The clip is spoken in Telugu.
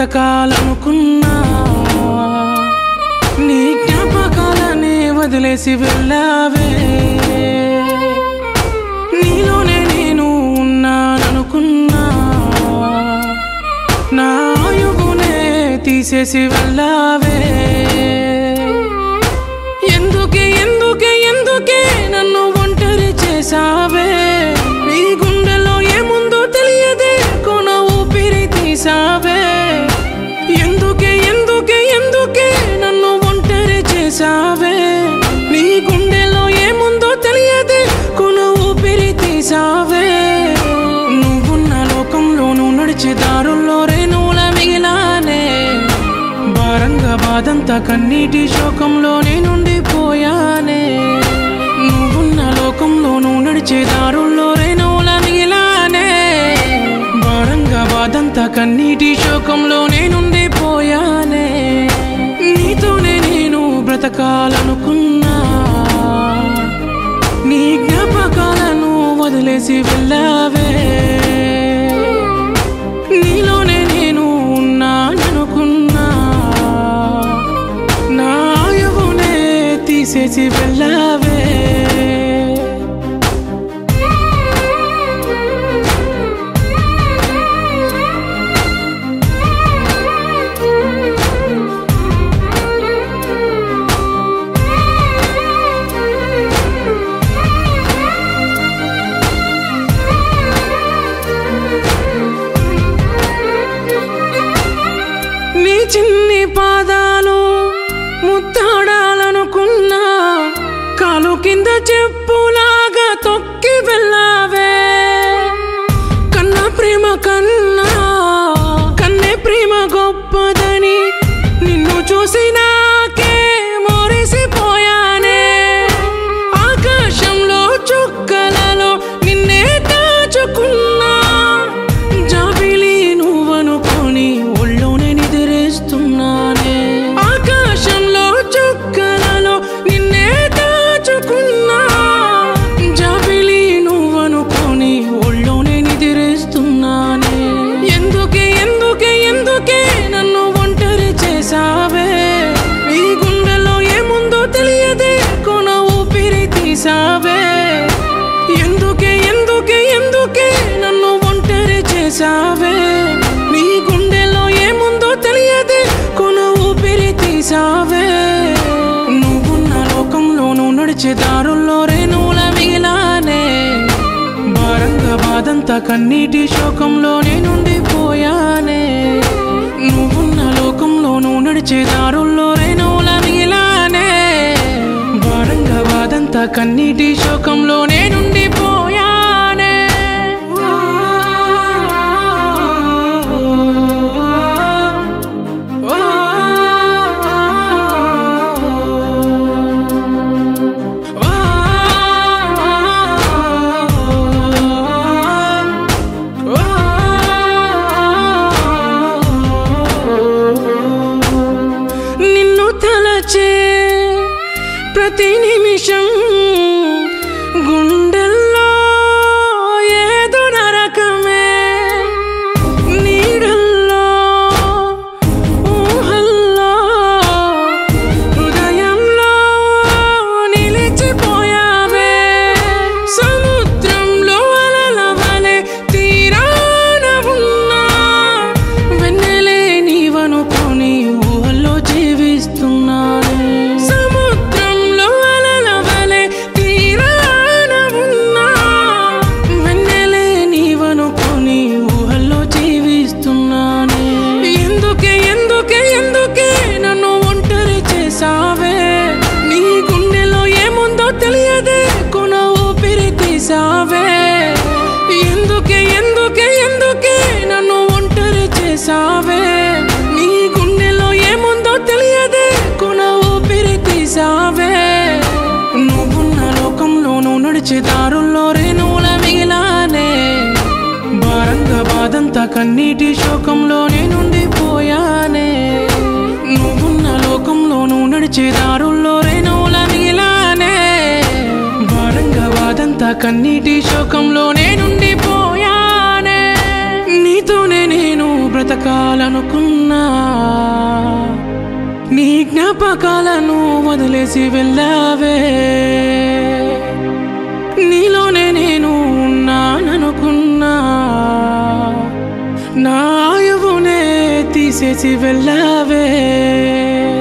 బ్రతకాలనుకున్నా నీ జ్ఞాపకాలనే వదిలేసి వెళ్ళావే నీలోనే నేను ఉన్నాననుకున్నా నా ఆయువునే తీసేసి వెళ్ళావే ఎందుకే ఎందుకే ఎందుకే నన్ను ఒంటరి చేసావే నీ గుండెలో ఏముందో తెలియదే కొన ఊపిరి తీసావే ఎందుకే ఎందుకే ఎందుకే నన్ను ఒంటరి చేసావే నీ గుండెలో ఏముందో తెలియదే కొన ఊపిరి తీసావే నువ్వున్న లోకంలోనూ నడిచే దారుల్లో రేణువుల మిగిలానే భారంగా బాధంతా కన్నీటి శోకంలో నేనుండిపోయానే నువ్వున్న లోకంలోనూ నడిచే దారుల్లో రేణువుల మిగిలానే భారంగా బాధంతా కన్నీటి శోకంలో నేనుండిపోయానే నీతోనే నేను బ్రతకాలనుకున్నా నీ జ్ఞాపకాలను వదిలేసి వెళ్ళావే నీలోనే నేను ఉన్నాననుకున్నా నా ఆయువునే తీసేసి వెళ్ళావే నీ చిన్ని పాదాలు ముద్దాడాలనుకున్నా కాలు కింద చెప్పులాగా తొక్కి వెళ్ళావే కన్నా ప్రేమ కన్నా కన్నే ప్రేమ గొప్పదని నిన్ను చూసి నాకే మోరిసిపోయానే ఆకాశంలో చుక్కలలో నిన్నే దాచుకున్నా జాబిలి నువ్వనుకొని ఒళ్ళోనే నిద్రేస్తున్నానే ఆకాశంలో చుక్కలలో నిన్నే దాచుకున్నా జాబిలి నువ్వనుకొని ఒళ్ళోనే నిద్రేస్తున్నానే ఎందుకే ఎందుకే ఎందుకే నన్ను ఒంటరి చేసావే ఈ గుండెలో ఏముందో తెలియదే కొన ఊపిరి తీసావే ఎందుకే ఎందుకే ఎందుకే నన్ను ఒంటరి చేసావే నీ గుండెలో ఏముందో తెలియదే కొన ఊపిరి తీసావే నువ్వున్న లోకంలోనూ నడిచే దారుల్లో రేణువుల మిగిలానే భారంగా బాధంతా కన్నీటి శోకంలో నేనుండిపోయానే నువ్వున్న లోకంలోనూ నడిచే దారుల్లో రేణువుల మిగిలానే భారంగా బాధంతా కన్నీటి శోకంలో నేనుండిపోయానే నిన్ను తలచే ప్రతి నిమిషం గుండెల్లో ఏదో నరకమే నీడల్లో ఊహల్లో హృదయంలో నిలిచిపోయావే సముద్రంలో అలల వలె తీరాన ఉన్నా వెన్నెలే నీవనుకొని ఊహల్లో జీవిస్తున్నానే సముద్రంలో అలల వలె తీరాన ఉన్నా వెన్నెలే నీవనుకొని ఊహల్లో జీవిస్తున్నానే ఎందుకే ఎందుకే ఎందుకే నన్ను ఒంటరి చేసావే నీ గుండెలో ఏముందో తెలియదే కొన ఊపిరి తీసావే ఎందుకే ఎందుకే ఎందుకే నన్ను ఒంటరి చేసావే నీ గుండెలో ఏముందో తెలియదే కొన ఊపిరి తీసావే నువ్వున్న లోకంలోనూ నడిచే దారుల్లో రేణువుల మిగిలానే భారంగా బాధంతా కన్నీటి శోకంలో నేనుండిపోయానే నువ్వున్న లోకంలోనూ నడిచే దారుల్లో రేణువుల మిగిలానే భారంగా బాధంతా కన్నీటి శోకంలో నేనుండిపోయానే నీతోనే నేను బ్రతకాలనుకున్నా జ్ఞాపకాలను వదిలేసి వెళ్ళావే నీలోనే నేను ఉన్నాననుకున్నా నా ఆయువునే తీసేసి వెళ్ళావే